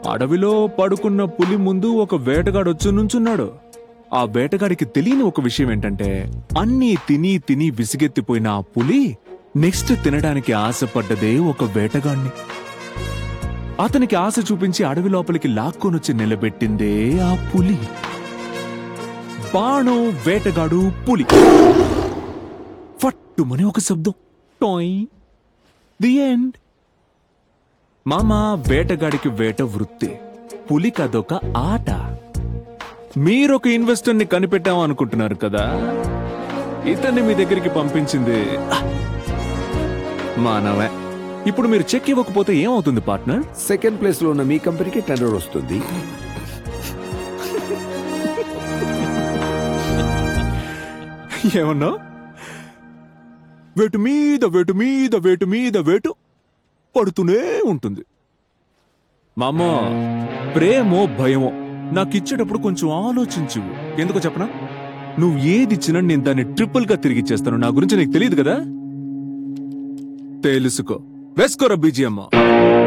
అడవిలో పడుకున్న పులి ముందు ఒక వేటగాడు వచ్చి నుంచున్నాడు ఆ వేటగాడికి తెలియని ఒక విషయం ఏంటంటే అన్నీ తిని తిని విసిగెత్తిపోయిన ఆ పులి నెక్స్ట్ తినడానికి ఆశపడ్డదే ఒక వేటగాడిని అతనికి ఆశ చూపించి అడవి లోపలికి లాక్కొనొచ్చి నిలబెట్టిందే ఆ పులి బాణం వేటగాడు పులి ఫట్టుమని ఒక శబ్దం టోయ్ ది ఎండ్ మామ వేటగాడికి వేట వృత్తి పులికదొక ఆట మీరొక ఇన్వెస్టర్ని కనిపెట్టాం అనుకుంటున్నారు కదా ఇతన్ని మీ దగ్గరికి పంపించింది మానవే ఇప్పుడు మీరు చెక్ ఇవ్వకపోతే ఏమవుతుంది పార్ట్నర్ సెకండ్ ప్లేస్ లో ఉన్న మీ కంపెనీకి టెండర్ వస్తుంది ఏమన్నా వేటు మీద వేటు మీద వేటు మీద వేటు పడుతూనే ఉంటుంది మామ ప్రేమో భయమో నాకు ఇచ్చేటప్పుడు కొంచెం ఆలోచించు ఎందుకో చెప్పనా నువ్వు ఏది ఇచ్చినా నేను దాన్ని ట్రిపుల్ గా తిరిగి చేస్తాను నా గురించి నీకు తెలియదు కదా తెలుసుకో వేసుకోరా బీజియమ్మ